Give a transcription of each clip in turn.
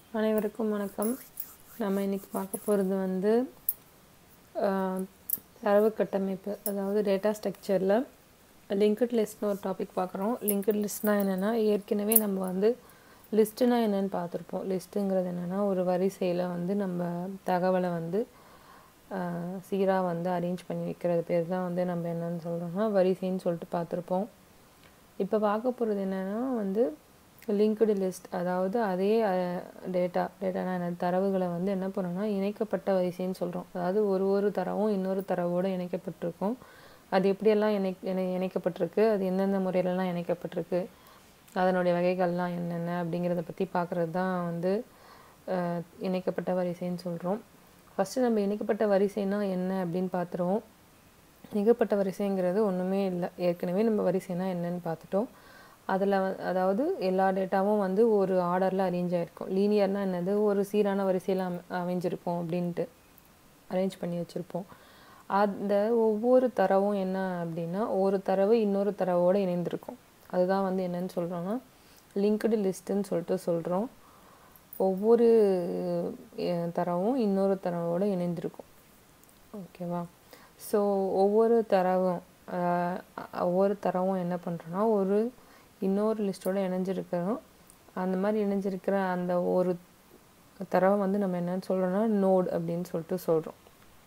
அனைவருக்கும் வணக்கம் நம்ம இன்னைக்கு பார்க்க போகிறது வந்து ஆஹ், தரவு கட்டமைப்பு அதாவது டேட்டா ஸ்ட்ரக்சரில் லிங்க்டு லிஸ்ட்னு ஒரு டாபிக் பார்க்குறோம் லிங்க்டு லிஸ்ட்னால் என்னென்னா ஏற்கனவே நம்ம வந்து லிஸ்ட்டுனா என்னென்னு பார்த்துருப்போம் லிஸ்ட்டுங்கிறது என்னென்னா ஒரு வரிசையில் வந்து நம்ம தகவலை வந்து சீராக வந்து அரேஞ்ச் பண்ணி வைக்கிறது பேர் தான் வந்து நம்ம என்னன்னு சொல்கிறோம்னா வரிசைன்னு சொல்லிட்டு பார்த்துருப்போம் இப்போ பார்க்க போகிறது என்னென்னா வந்து லிங்க்டு லிஸ்ட் அதாவது அதே டேட்டா டேட்டானா என்ன தரவுகளை வந்து என்ன பண்ணோம்னா இணைக்கப்பட்ட வரிசைன்னு சொல்கிறோம் அதாவது ஒரு ஒரு தரவும் இன்னொரு தரவோடு இணைக்கப்பட்டிருக்கும் அது எப்படியெல்லாம் இணை இணை இணைக்கப்பட்டிருக்கு அது எந்தெந்த முறையிலலாம் இணைக்கப்பட்டிருக்கு அதனுடைய வகைகள்லாம் என்னென்ன அப்படிங்கிறத பற்றி பார்க்குறது தான் வந்து அஹ், இணைக்கப்பட்ட வரிசைன்னு சொல்கிறோம் ஃபஸ்ட்டு நம்ம இணைக்கப்பட்ட வரிசைனா என்ன அப்படின்னு பார்த்துருவோம் இணைக்கப்பட்ட வரிசைங்கிறது ஒன்றுமே இல்லை ஏற்கனவே நம்ம வரிசைனா என்னன்னு பார்த்துட்டோம் அதில் அதாவது எல்லா டேட்டாவும் வந்து ஒரு ஆர்டரில் அரேஞ்ச் ஆகிருக்கும் லீனியர்னால் என்னது ஒரு சீரான வரிசையில் அமை அமைஞ்சிருக்கும் அப்படின்ட்டு அரேஞ்ச் பண்ணி வச்சுருப்போம் அந்த ஒவ்வொரு தரவும் என்ன அப்படின்னா ஒரு தரவு இன்னொரு தரவோடு இணைந்திருக்கும் அதுதான் வந்து என்னன்னு சொல்கிறோன்னா லிங்க்டு லிஸ்ட்டுன்னு சொல்லிட்டு சொல்கிறோம் ஒவ்வொரு அஹ், தரவும் இன்னொரு தரவோடு இணைந்திருக்கும் ஓகேவா ஸோ ஒவ்வொரு தரவும் ஆஹ் ஒவ்வொரு தரவும் என்ன பண்ணுறோன்னா ஒரு இன்னொரு லிஸ்ட்டோட இணைஞ்சிருக்கிறோம் அந்த மாதிரி இணைஞ்சிருக்கிற அந்த ஒரு தரவை வந்து நம்ம என்னன்னு சொல்கிறோன்னா நோட் அப்படின்னு சொல்லிட்டு சொல்கிறோம்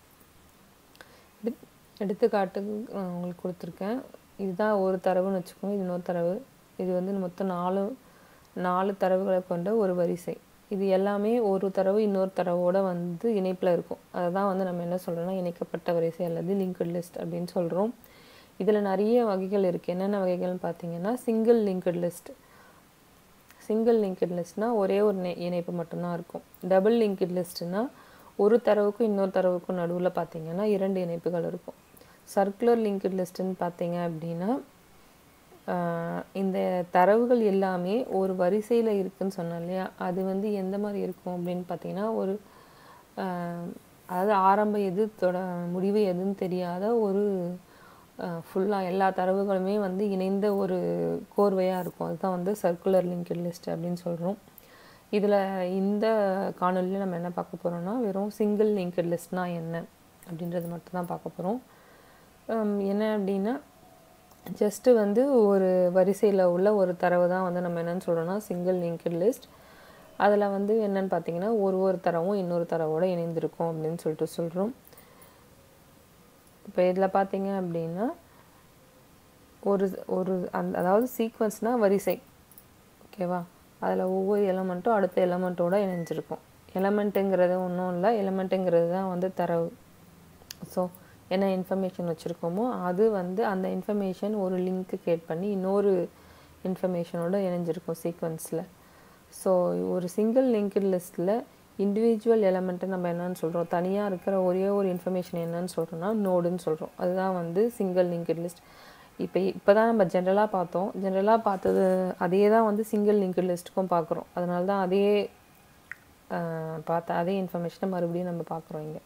எடுத் எடுத்துக்காட்டுக்கு நான் உங்களுக்கு கொடுத்துருக்கேன் இதுதான் ஒரு தரவுன்னு வச்சுக்கோங்க இது இன்னொரு தரவு இது வந்து மொத்தம் நாலு நாலு தரவுகளை கொண்ட ஒரு வரிசை இது எல்லாமே ஒரு தரவு இன்னொரு தரவோட வந்து இணைப்பில் இருக்கும் அதை தான் வந்து நம்ம என்ன சொல்கிறோம்னா இணைக்கப்பட்ட வரிசை அல்லது லிங்க்டு லிஸ்ட் அப்படின்னு சொல்கிறோம் இதில் நிறைய வகைகள் இருக்குது என்னென்ன வகைகள்னு பார்த்தீங்கன்னா single linked list single linked லிஸ்ட்னால் ஒரே ஒரு நெ- இணைப்பு மட்டும்தான் இருக்கும் டபுள் லிங்க்டு லிஸ்ட்னா ஒரு தரவுக்கும் இன்னொரு தரவுக்கும் நடுவில் பார்த்தீங்கன்னா இரண்டு இணைப்புகள் இருக்கும் சர்க்குலர் லிங்க்டு லிஸ்ட்டுன்னு பார்த்தீங்க அப்படின்னா ஆஹ் இந்த தரவுகள் எல்லாமே ஒரு வரிசையில் இருக்குன்னு சொன்னேன் இல்லையா அது வந்து எந்த மாதிரி இருக்கும் அப்படின்னு பார்த்தீங்கன்னா ஒரு ஆஹ் அதாவது ஆரம்ப எது தொட முடிவு எதுன்னு தெரியாத ஒரு ஃபுல்லாக எல்லா தரவுகளுமே வந்து இணைந்த ஒரு கோர்வையாக இருக்கும் அதுதான் வந்து சர்க்குலர் லிங்க்டு லிஸ்ட் அப்படின்னு சொல்கிறோம் இதில் இந்த காணொலியில் நம்ம என்ன பார்க்க போகிறோம்னா வெறும் சிங்கிள் லிங்க்டு லிஸ்ட்னா என்ன அப்படின்றது மட்டும்தான் பார்க்க போகிறோம் என்ன அப்படின்னா ஜஸ்ட்டு வந்து ஒரு வரிசையில் உள்ள ஒரு தரவு தான் வந்து நம்ம என்னன்னு சொல்கிறோம்னா சிங்கிள் லிங்க்டு லிஸ்ட் அதில் வந்து என்னன்னு பார்த்தீங்கன்னா ஒரு ஒரு தரவும் இன்னொரு தரவோட இணைந்திருக்கும் அப்படின்னு சொல்லிட்டு சொல்கிறோம் இப்போ இதில் பார்த்தீங்க அப்படின்னா ஒரு ஒரு அந்த அதாவது சீக்வன்ஸ்னால் வரிசை ஓகேவா அதில் ஒவ்வொரு எலமெண்ட்டும் அடுத்த எலமெண்ட்டோட இணைஞ்சிருக்கும் எலமெண்ட்டுங்கிறது ஒன்றும் இல்லை எலமெண்ட்டுங்கிறது தான் வந்து தரவு ஸோ என்ன இன்ஃபர்மேஷன் வச்சுருக்கோமோ அது வந்து அந்த இன்ஃபர்மேஷன் ஒரு லிங்க்கு கிரியேட் பண்ணி இன்னொரு இன்ஃபர்மேஷனோட இணைஞ்சிருக்கும் சீக்வன்ஸில் ஸோ ஒரு சிங்கிள் லிங்க்டு லிஸ்ட்டில் இண்டிவிஜுவல் எலமெண்ட்டை நம்ம என்னன்னு சொல்கிறோம் தனியாக இருக்கிற ஒரே ஒரு இன்ஃபர்மேஷன் என்னன்னு சொல்கிறோம்னா நோடுன்னு சொல்கிறோம் அதுதான் வந்து சிங்கிள் லிங்க்டு லிஸ்ட் இப்போ இப்போ தான் நம்ம ஜென்ரலாக பார்த்தோம் ஜென்ரலாக பார்த்தது அதே தான் வந்து சிங்கிள் லிங்க்டு லிஸ்ட்டுக்கும் பார்க்குறோம் அதனால தான் அதே ஆஹ், பார்த்த அதே இன்ஃபர்மேஷனை மறுபடியும் நம்ம பார்க்குறோம் இங்கே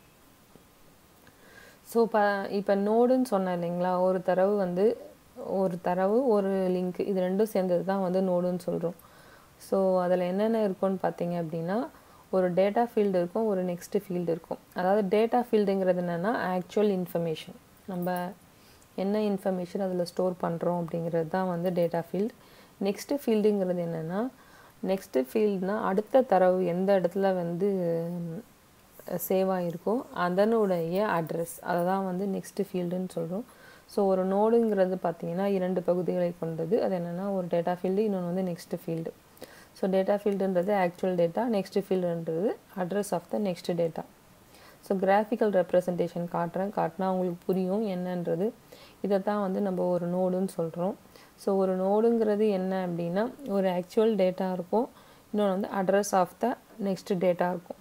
ஸோ இப்போ இப்போ நோடுன்னு சொன்னேன் இல்லைங்களா ஒரு தரவு வந்து ஒரு தரவு ஒரு லிங்க் இது ரெண்டும் சேர்ந்தது தான் வந்து நோடுன்னு சொல்கிறோம் ஸோ அதில் என்னென்ன இருக்கும்னு பார்த்தீங்க அப்படின்னா ஒரு டேட்டா ஃபீல்டு இருக்கும் ஒரு நெக்ஸ்ட் ஃபீல்டு இருக்கும் அதாவது டேட்டா ஃபீல்டுங்கிறது என்னென்னா ஆக்சுவல் இன்ஃபர்மேஷன் நம்ம என்ன இன்ஃபர்மேஷன் அதில் ஸ்டோர் பண்ணுறோம் அப்படிங்கிறது தான் வந்து டேட்டா ஃபீல்டு நெக்ஸ்ட்டு ஃபீல்டுங்கிறது என்னென்னா நெக்ஸ்ட்டு ஃபீல்டுனா அடுத்த தரவு எந்த இடத்துல வந்து சேவ் ஆகிருக்கோ அதனுடைய அட்ரஸ் அதை தான் வந்து நெக்ஸ்ட் ஃபீல்டுன்னு சொல்கிறோம் ஸோ ஒரு நோடுங்கிறது பார்த்தீங்கன்னா இரண்டு பகுதிகளை கொண்டது அது என்னென்னா ஒரு டேட்டா ஃபீல்டு இன்னொன்று வந்து நெக்ஸ்ட் ஃபீல்டு ஸோ டேட்டா ஃபீல்டுன்றது ஆக்சுவல் டேட்டா நெக்ஸ்ட் ஃபீல்டுன்றது address of the next data so graphical representation காட்டுறேன் காட்டினா உங்களுக்கு புரியும் என்னன்றது இதை தான் வந்து நம்ம ஒரு நோடுன்னு சொல்கிறோம் ஸோ ஒரு நோடுங்கிறது என்ன அப்படின்னா ஒரு ஆக்சுவல் டேட்டா இருக்கும் இன்னொன்று வந்து address of the next data இருக்கும்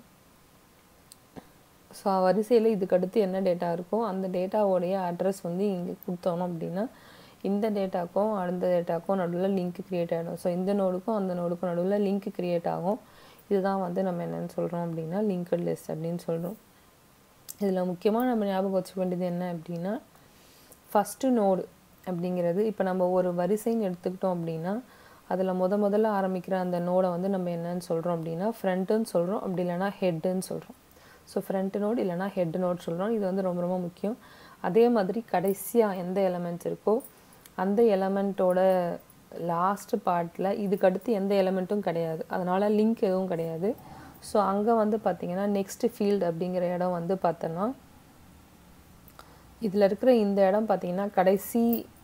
ஸோ வரிசையில் இதுக்கு அடுத்து என்ன டேட்டா இருக்கோ அந்த டேட்டாவோடைய அட்ரஸ் வந்து இங்கே கொடுத்தோம் அப்படின்னா இந்த டேட்டாக்கும் அந்த டேட்டாக்கும் நடுவில் லிங்க் கிரியேட் ஆகிடும் ஸோ இந்த நோடுக்கும் அந்த நோடுக்கும் நடுவில் லிங்க் கிரியேட் ஆகும் இதுதான் வந்து நம்ம என்னென்னு சொல்கிறோம் அப்படின்னா லிங்க்டு லிஸ்ட் அப்படின்னு சொல்கிறோம் இதில் முக்கியமாக நம்ம ஞாபகம் வச்சுக்க வேண்டியது என்ன அப்படின்னா ஃபஸ்ட்டு நோடு அப்படிங்கிறது இப்போ நம்ம ஒரு வரிசைன்னு எடுத்துக்கிட்டோம் அப்படின்னா அதில் முத முதல்ல ஆரம்பிக்கிற அந்த நோடை வந்து நம்ம என்னன்னு சொல்கிறோம் அப்படின்னா ஃப்ரண்ட்டுன்னு சொல்கிறோம் அப்படி இல்லைனா ஹெட்டுன்னு சொல்கிறோம் ஸோ ஃப்ரண்ட் நோட் இல்லைனா ஹெட் நோட் சொல்கிறோம் இது வந்து ரொம்ப ரொம்ப முக்கியம் அதே மாதிரி கடைசியாக எந்த எலமெண்ட்ஸ் இருக்கோ அந்த எலமெண்ட்டோட லாஸ்ட் பார்ட்டில் இதுக்கு அடுத்து எந்த எலமெண்ட்டும் கிடையாது அதனால் லிங்க் எதுவும் கிடையாது ஸோ அங்கே வந்து பார்த்திங்கன்னா நெக்ஸ்ட் ஃபீல்டு அப்படிங்கிற இடம் வந்து பார்த்தோன்னா இதில் இருக்கிற இந்த இடம் பார்த்திங்கன்னா கடைசி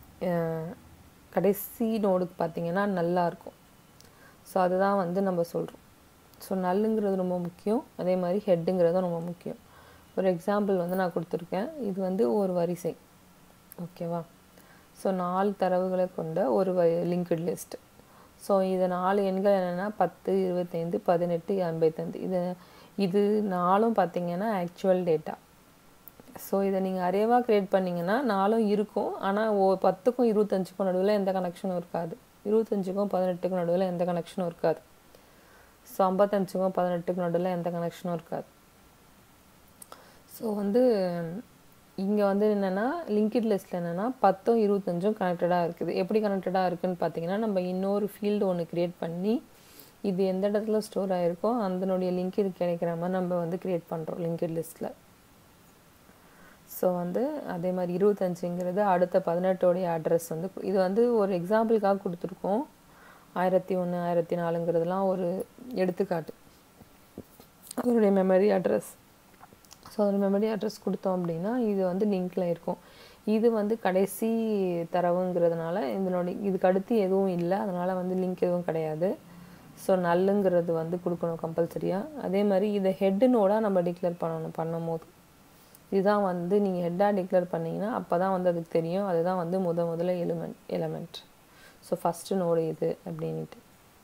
கடைசி நோடுக்கு பார்த்திங்கன்னா நல்லா இருக்கும் ஸோ அதுதான் வந்து நம்ம சொல்கிறோம் ஸோ நல்லுங்கிறது ரொம்ப முக்கியம் அதே மாதிரி ஹெட்டுங்கிறதும் ரொம்ப முக்கியம் ஒரு எக்ஸாம்பிள் வந்து நான் கொடுத்துருக்கேன் இது வந்து ஒரு வரிசை ஓகேவா ஸோ நாலு தரவுகளை கொண்ட ஒரு வ லிங்க்டு லிஸ்ட் ஸோ இது நாலு எண்கள் என்னென்னா பத்து இருபத்தைந்து பதினெட்டு ஐம்பத்தைந்து இது இது நாலும் பார்த்திங்கன்னா ஆக்சுவல் டேட்டா ஸோ இதை நீங்கள் அரேவாக க்ரியேட் பண்ணிங்கன்னா நாலும் இருக்கும் ஆனால் ஓ பத்துக்கும் இருபத்தஞ்சுக்கும் நடுவில் எந்த கனெக்ஷனும் இருக்காது இருபத்தஞ்சுக்கும் பதினெட்டுக்கும் நடுவில் எந்த கனெக்ஷனும் இருக்காது ஸோ ஐம்பத்தஞ்சுக்கும் பதினெட்டுக்கும் நடுவில் எந்த கனெக்ஷனும் இருக்காது ஸோ வந்து இங்கே வந்து என்னென்னா லிங்க்ட் லிஸ்ட்டில் என்னென்னா பத்தும் இருபத்தஞ்சும் கனெக்டடாக இருக்குது எப்படி கனெக்டடாக இருக்குதுன்னு பார்த்தீங்கன்னா நம்ம இன்னொரு ஃபீல்டு ஒன்று க்ரியேட் பண்ணி இது எந்த இடத்துல ஸ்டோர் ஆகிருக்கோ அதனுடைய லிங்க் இது கிடைக்கிற மாதிரி நம்ம வந்து க்ரியேட் பண்ணுறோம் லிங்க்ட் லிஸ்ட்டில் ஸோ வந்து அதே மாதிரி இருபத்தஞ்சுங்கிறது அடுத்த பதினெட்டோடைய அட்ரஸ் வந்து இது வந்து ஒரு எக்ஸாம்பிளுக்காக கொடுத்துருக்கோம் ஆயிரத்தி ஒன்று ஆயிரத்தி நாலுங்கிறதுலாம் ஒரு எடுத்துக்காட்டு அதனுடைய மெமரி அட்ரஸ் ஸோ அதோட மெமரி அட்ரஸ் கொடுத்தோம் அப்படின்னா இது வந்து லிங்க்கில் இருக்கும் இது வந்து கடைசி தரவுங்கிறதுனால இதனுடைய இதுக்கு அடுத்து எதுவும் இல்லை அதனால் வந்து லிங்க் எதுவும் கிடையாது ஸோ நல்லுங்கிறது வந்து கொடுக்கணும் கம்பல்சரியாக அதே மாதிரி இதை ஹெட்டு நோடாக நம்ம டிக்ளேர் பண்ணணும் பண்ணும் போது இதுதான் வந்து நீங்கள் ஹெட்டாக டிக்ளேர் பண்ணிங்கன்னா அப்போ தான் வந்து அதுக்கு தெரியும் அதுதான் வந்து முத முதல்ல element element so first node இது அப்படின்ட்டு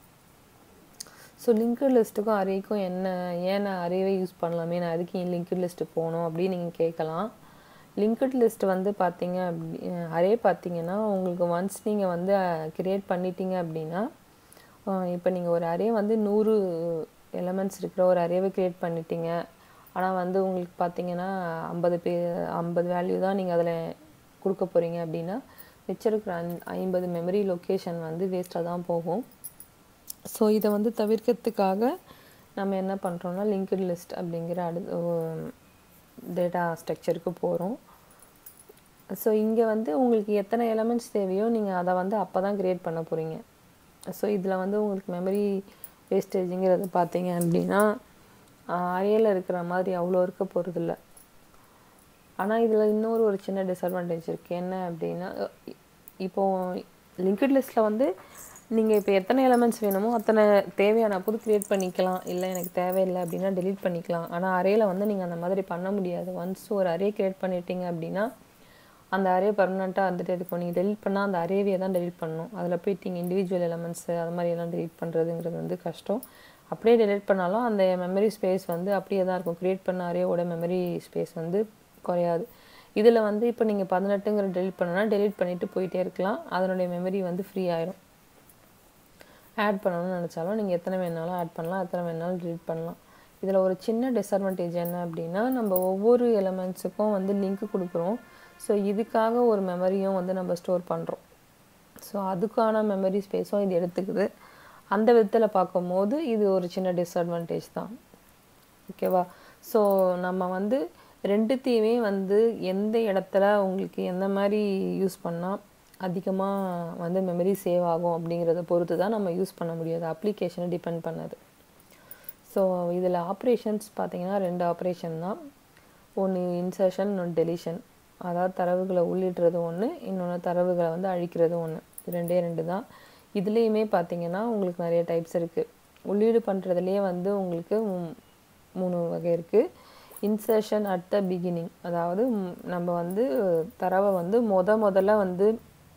ஸோ லிங்க்டு லிஸ்ட்டுக்கும் அரேக்கும் என்ன ஏன் நான் அரேவே யூஸ் பண்ணலாமே நான் அதுக்கு ஏன் லிங்க்டு லிஸ்ட்டு போகணும் அப்படின்னு நீங்கள் கேட்கலாம் லிங்க்டு லிஸ்ட் வந்து பார்த்தீங்க அப்படி அரே பார்த்தீங்கன்னா உங்களுக்கு ஒன்ஸ் நீங்கள் வந்து க்ரியேட் பண்ணிட்டீங்க அப்படின்னா இப்போ நீங்கள் ஒரு அரே வந்து நூறு எலமெண்ட்ஸ் இருக்கிற ஒரு அரேவை க்ரியேட் பண்ணிட்டீங்க ஆனால் வந்து உங்களுக்கு பார்த்தீங்கன்னா ஐம்பது பே ஐம்பது வேல்யூ தான் நீங்கள் அதில் கொடுக்க போகிறீங்க அப்படின்னா மிச்சம் இருக்கிற ஐம்பது மெமரி லொக்கேஷன் வந்து வேஸ்ட்டாக தான் போகும் ஸோ இதை வந்து தவிர்க்கிறதுக்காக நம்ம என்ன பண்ணுறோம்னா லிங்க்டு லிஸ்ட் அப்படிங்கிற அடு டேட்டா ஸ்ட்ரக்சருக்கு போகிறோம் ஸோ இங்கே வந்து உங்களுக்கு எத்தனை எலமெண்ட்ஸ் தேவையோ நீங்கள் அதை வந்து அப்போ தான் க்ரியேட் பண்ண போகிறீங்க ஸோ இதில் வந்து உங்களுக்கு மெமரி வேஸ்டேஜுங்கிறது பார்த்தீங்க அப்படின்னா அறையில் இருக்கிற மாதிரி அவ்வளோ இருக்க போகிறதில்ல ஆனால் இதில் இன்னொரு ஒரு சின்ன டிஸ்அட்வான்டேஜ் இருக்குது என்ன அப்படின்னா இப்போது லிங்க்டு லிஸ்ட்டில் வந்து நீங்கள் இப்போ எத்தனை எலமெண்ட்ஸ் வேணுமோ அத்தனை தேவையான போது க்ரியேட் பண்ணிக்கலாம் இல்லை எனக்கு தேவையில்லை அப்படின்னா டெலீட் பண்ணிக்கலாம் ஆனால் அரேயில் வந்து நீங்கள் அந்த மாதிரி பண்ண முடியாது ஒன்ஸ் ஒரு அரே க்ரியேட் பண்ணிட்டீங்க அப்படின்னா அந்த அரே பர்மனெண்ட்டாக வந்துட்டு இருக்கும் நீங்கள் டெலிட் பண்ணால் அந்த அரேவியை தான் டெலிட் பண்ணணும் அதில் போயிட்டு நீங்கள் இண்டிவிஜுவல் எலமெண்ட்ஸு அது மாதிரி எல்லாம் டெலிட் பண்ணுறதுங்கிறது வந்து கஷ்டம் அப்படியே டெலிட் பண்ணாலும் அந்த மெமரி ஸ்பேஸ் வந்து அப்படியே தான் இருக்கும் க்ரியேட் பண்ண அரேவோட மெமரி ஸ்பேஸ் வந்து குறையாது இதில் வந்து இப்போ நீங்கள் பதினெட்டுங்கிற டெலிட் பண்ணனா டெலிட் பண்ணிவிட்டு போயிட்டே இருக்கலாம் அதனுடைய மெமரி வந்து ஃப்ரீ ஆயிரும் ஆட் பண்ணணும்னு நினச்சாலும் நீங்கள் எத்தனை வேணாலும் ஆட் பண்ணலாம் எத்தனை வேணாலும் டெலிட் பண்ணலாம் இதில் ஒரு சின்ன டிஸ்அட்வான்டேஜ் என்ன அப்படின்னா நம்ம ஒவ்வொரு எலமெண்ட்ஸுக்கும் வந்து லிங்க் கொடுக்குறோம் ஸோ இதுக்காக ஒரு மெமரியும் வந்து நம்ம ஸ்டோர் பண்ணுறோம் ஸோ அதுக்கான மெமரி ஸ்பேஸும் இது எடுத்துக்குது அந்த விதத்தில் பார்க்கும்போது இது ஒரு சின்ன டிஸ்அட்வான்டேஜ் தான் ஓகேவா ஸோ நம்ம வந்து ரெண்டுத்தையுமே வந்து எந்த இடத்துல உங்களுக்கு எந்த மாதிரி யூஸ் பண்ணால் அதிகமாக வந்து மெமரி சேவ் ஆகும் அப்படிங்கிறத பொறுத்து தான் நம்ம யூஸ் பண்ண முடியாது அப்ளிகேஷனை டிபெண்ட் பண்ணது ஸோ இதில் ஆப்ரேஷன்ஸ் பார்த்திங்கன்னா ரெண்டு ஆப்ரேஷன் தான் ஒன்று இன்சர்ஷன் இன்னொன்று டெலிஷன் அதாவது தரவுகளை உள்ளிடுறது ஒன்று இன்னொன்று தரவுகளை வந்து அழிக்கிறது ஒன்று ரெண்டே ரெண்டு தான் இதுலேயுமே பார்த்தீங்கன்னா உங்களுக்கு நிறைய டைப்ஸ் இருக்குது உள்ளீடு பண்ணுறதுலேயே வந்து உங்களுக்கு மூணு வகை இருக்குது இன்சர்ஷன் அட் த பிகினிங் அதாவது நம்ம வந்து தரவை வந்து முத முதல்ல வந்து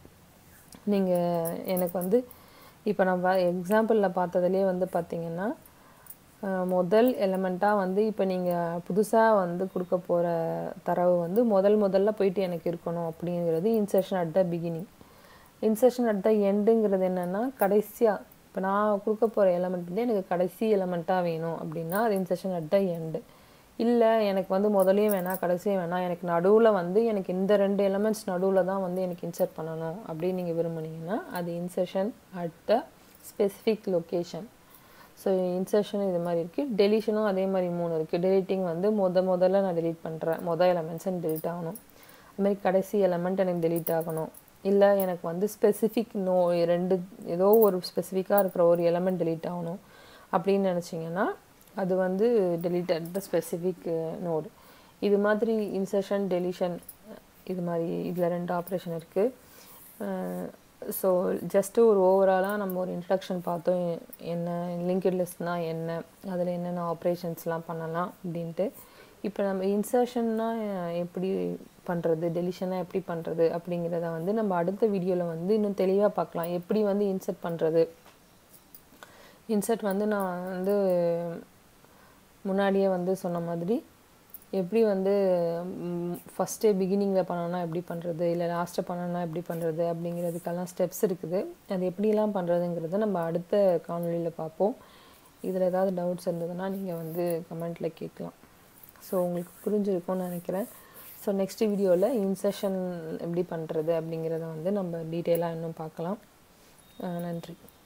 நீங்கள் எனக்கு வந்து இப்போ நம்ம எக்ஸாம்பிளில் பார்த்ததுலேயே வந்து பார்த்திங்கன்னா முதல் எலமெண்ட்டாக வந்து இப்போ நீங்கள் புதுசாக வந்து கொடுக்க போகிற தரவு வந்து முதல் முதல்ல போயிட்டு எனக்கு இருக்கணும் அப்படிங்கிறது insertion at the beginning insertion at the எண்டுங்கிறது என்னென்னா கடைசியாக இப்போ நான் கொடுக்க போகிற எலமெண்ட் வந்து எனக்கு கடைசி எலமெண்ட்டாக வேணும் அப்படின்னா அது இன்சர்ஷன் அட் த எண்டு இல்லை எனக்கு வந்து முதலையும் வேணாம் கடைசியும் வேணாம் எனக்கு நடுவில் வந்து எனக்கு இந்த ரெண்டு எலமெண்ட்ஸ் நடுவில் தான் வந்து எனக்கு இன்சர்ட் பண்ணணும் அப்படின்னு நீங்கள் விரும்புனீங்கன்னா அது insertion at the specific location so insertion இது மாதிரி இருக்குது டெலிஷனும் அதே மாதிரி மூணு இருக்குது டெலிட்டிங் வந்து முத முதல்ல நான் டெலீட் பண்ணுறேன் மொதல் எலமெண்ட்ஸ் எனக்கு டெலிட் ஆகணும் அதுமாதிரி கடைசி எலமெண்ட் எனக்கு டெலீட் ஆகணும் இல்லை எனக்கு வந்து ஸ்பெசிஃபிக் நோ ரெண்டு ஏதோ ஒரு ஸ்பெசிஃபிக்காக இருக்கிற ஒரு எலமெண்ட் டெலீட் ஆகணும் அப்படின்னு நினச்சிங்கன்னா அது வந்து delete at the specific node இது மாதிரி இன்சர்ஷன் டெலிஷன் இது மாதிரி இதில் ரெண்டு ஆப்ரேஷன் இருக்குது ஸோ ஜஸ்ட்டு ஒரு ஓவராலாக நம்ம ஒரு இன்ட்ரடக்ஷன் பார்த்தோம் என்ன லிங்க்டு லிஸ்ட்னால் என்ன அதில் என்னென்ன ஆப்ரேஷன்ஸ்லாம் பண்ணலாம் அப்படின்ட்டு இப்போ நம்ம இன்சர்ஷன்னா எப்படி பண்ணுறது டெலிஷனாக எப்படி பண்ணுறது அப்படிங்கிறத வந்து நம்ம அடுத்த வீடியோவில் வந்து இன்னும் தெளிவாக பார்க்கலாம் எப்படி வந்து இன்சர்ட் பண்ணுறது இன்சர்ட் வந்து நான் வந்து முன்னாடியே வந்து சொன்ன மாதிரி எப்படி வந்து ஃபஸ்ட்டே பிகினிங்கில் பண்ணோன்னா எப்படி பண்ணுறது இல்லை லாஸ்ட்டை பண்ணோன்னா எப்படி பண்ணுறது அப்படிங்கிறதுக்கெல்லாம் ஸ்டெப்ஸ் இருக்குது அது எப்படிலாம் பண்ணுறதுங்கிறத நம்ம அடுத்த காணொலியில் பார்ப்போம் இதில் ஏதாவது டவுட்ஸ் இருந்ததுன்னா நீங்கள் வந்து கமெண்ட்டில் கேட்கலாம் ஸோ உங்களுக்கு புரிஞ்சிருக்கும்னு நினைக்கிறேன் ஸோ நெக்ஸ்ட் வீடியோவில் இன்செஷன் எப்படி பண்ணுறது அப்படிங்கிறத வந்து நம்ம டீட்டெயிலாக இன்னும் பார்க்கலாம் நன்றி